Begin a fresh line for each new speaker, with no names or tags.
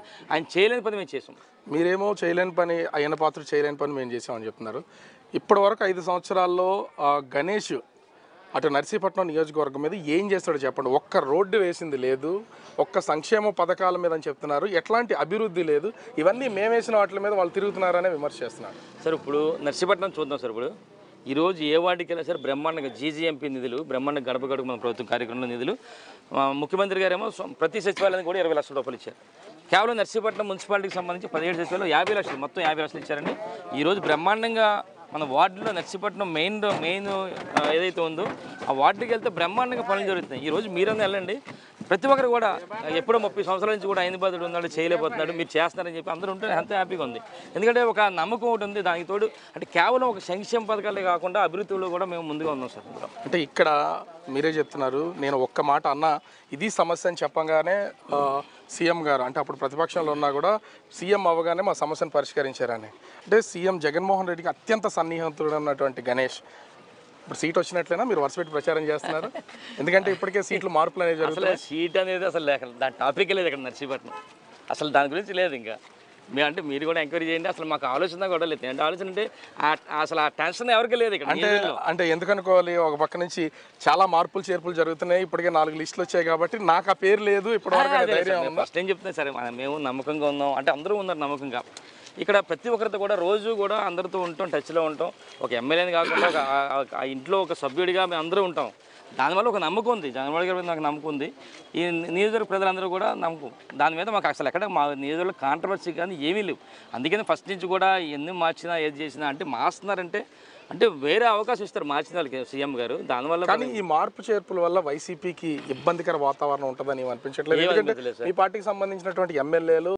ఆయన చేయలేని పని మేము చేసాం
మీరేమో చేయలేని పని అయిన పాత్ర చేయలేని పని మేము చేసామని చెప్తున్నారు ఇప్పటి వరకు ఐదు సంవత్సరాల్లో ఆ, గణేష్ అటు నర్సీపట్నం నియోజకవర్గం మీద ఏం చేస్తాడో చెప్పండి ఒక్క రోడ్డు వేసింది లేదు ఒక్క సంక్షేమ పథకాల మీద అని చెప్తున్నారు ఎట్లాంటి అభివృద్ధి లేదు ఇవన్నీ మేము వేసిన వాటి మీద వాళ్ళు తిరుగుతున్నారనే విమర్శ చేస్తున్నారు
సార్ ఇప్పుడు నర్సీపట్నం చూద్దాం సార్ ఇప్పుడు ఈరోజు ఏ వార్డుకి వెళ్ళినా సరే బ్రహ్మాండంగా జీజీఎంపీ నిధులు బ్రహ్మాండ గడప గడప మన ప్రభుత్వం కార్యక్రమంలో నిధులు ఆ, ముఖ్యమంత్రి గారేమో సొ- ప్రతి సచివాలయానికి కూడా ఇరవై లక్షల రూపాయలు ఇచ్చారు కేవలం నర్సీపట్నం మున్సిపాలిటీకి సంబంధించి పదిహేడు సచివాలయం యాభై లక్షలు మొత్తం యాభై లక్షలు ఇచ్చారండి ఈరోజు బ్రహ్మాండంగా మన వార్డులో నర్సీపట్నం మెయిన్ మెయిన్ ఆ, ఏదైతే ఉందో ఆ వార్డుకి వెళ్తే బ్రహ్మాండంగా పనులు జరుగుతున్నాయి ఈరోజు మీరన్నా వెళ్ళండి ప్రతి ఒక్కరు కూడా ఎప్పుడో ముప్పై సంవత్సరాల నుంచి కూడా ఐదు బాధుడు ఉన్నాడు చేయలేకపోతున్నాడు మీరు చేస్తున్నారని చెప్పి అందరూ ఉంటే అంత హ్యాపీగా ఉంది ఎందుకంటే ఒక నమ్మకం ఒకటి ఉంది దానికి తోడు అంటే కేవలం ఒక సంక్షేమ పథకాలే కాకుండా అభివృద్ధిలో కూడా మేము ముందుగా ఉన్నాం సార్ ఇందులో.
అంటే ఇక్కడ మీరే చెప్తున్నారు నేను ఒక్క మాట అన్నా ఇది సమస్య అని చెప్పగానే ఆ, సీఎం గారు అంటే అప్పుడు ప్రతిపక్షంలో ఉన్నా కూడా సీఎం అవ్వగానే మా సమస్యను పరిష్కరించారని అంటే సీఎం జగన్మోహన్ రెడ్డికి అత్యంత సన్నిహితుడు ఉన్నటువంటి గణేష్ ఇప్పుడు సీట్ వచ్చినట్లయినా మీరు వరుస పెట్టి ప్రచారం చేస్తున్నారు ఎందుకంటే ఇప్పటికే సీట్లు మార్పులు అనేవి
అసలు
జరుగుతున్నాయి
సీట్ అనేది అసలు లేక దాని టాపిక్ లేదు ఇక్కడ నర్సీపట్నం అసలు దాని గురించి లేదు ఇంకా మీ అంటే మీరు కూడా ఎంక్వైరీ చేయండి అసలు మాకు ఆలోచన కూడా లేదు అంటే ఆలోచన అంటే ఆ- అసలు ఆ టెన్షన్ ఎవరికి లేదు ఇక్కడ
అంటే
నియోజకవర్గంలో.
అంటే ఎందుకు అనుకోవాలి ఒక పక్క నుంచి చాలా మార్పులు చేర్పులు జరుగుతున్నాయి ఇప్పటికే నాలుగు లిస్టులు వచ్చాయి కాబట్టి నాకు ఆ పేరు లేదు ఇప్పటి వరకు అనే
అదే
ధైర్యం
సార్, నేను ఫస్ట్ ఏం చెప్తున్నా సరే మన- మేము నమ్మకంగా ఉన్నాం అంటే అందరూ ఉన్నారు నమ్మకంగా ఇక్కడ ప్రతి ఒక్కరితో కూడా రోజు కూడా అందరితో ఉంటాం టచ్లో ఉంటాం ఒక ఎమ్మెల్యేని కాకుండా ఒక ఆ- ఆ- ఆ ఇంట్లో ఒక సభ్యుడిగా మేము అందరూ ఉంటాం దానివల్ల ఒక నమ్మకం ఉంది జగన్మోహన్ గారి మీద నాకు నమ్మకం ఉంది ఈ నియోజకవర్గ ప్రజలందరూ కూడా నమ్మకం దాని మీద మాకు అసలు ఎక్కడ మా నియోజకవర్గ కాంట్రవర్సీ కానీ ఏమీ లేవు అందుకని ఫస్ట్ నుంచి కూడా ఎన్ని మార్చినా ఏది చేసినా అంటే మార్చుతున్నారంటే అంటే వేరే అవకాశం ఇస్తారు మార్చిన వాళ్ళకి సీఎం గారు దానివల్ల
కానీ ఈ మార్పు చేర్పుల వల్ల వైసీపీకి ఇబ్బందికర వాతావరణం ఉంటుందని ఏమీ అనిపించట్లేదు
ఏమీ
ఎందుకంటే
అనిపించలేదు
మీ పార్టీకి సంబంధించినటువంటి ఎమ్మెల్యేలు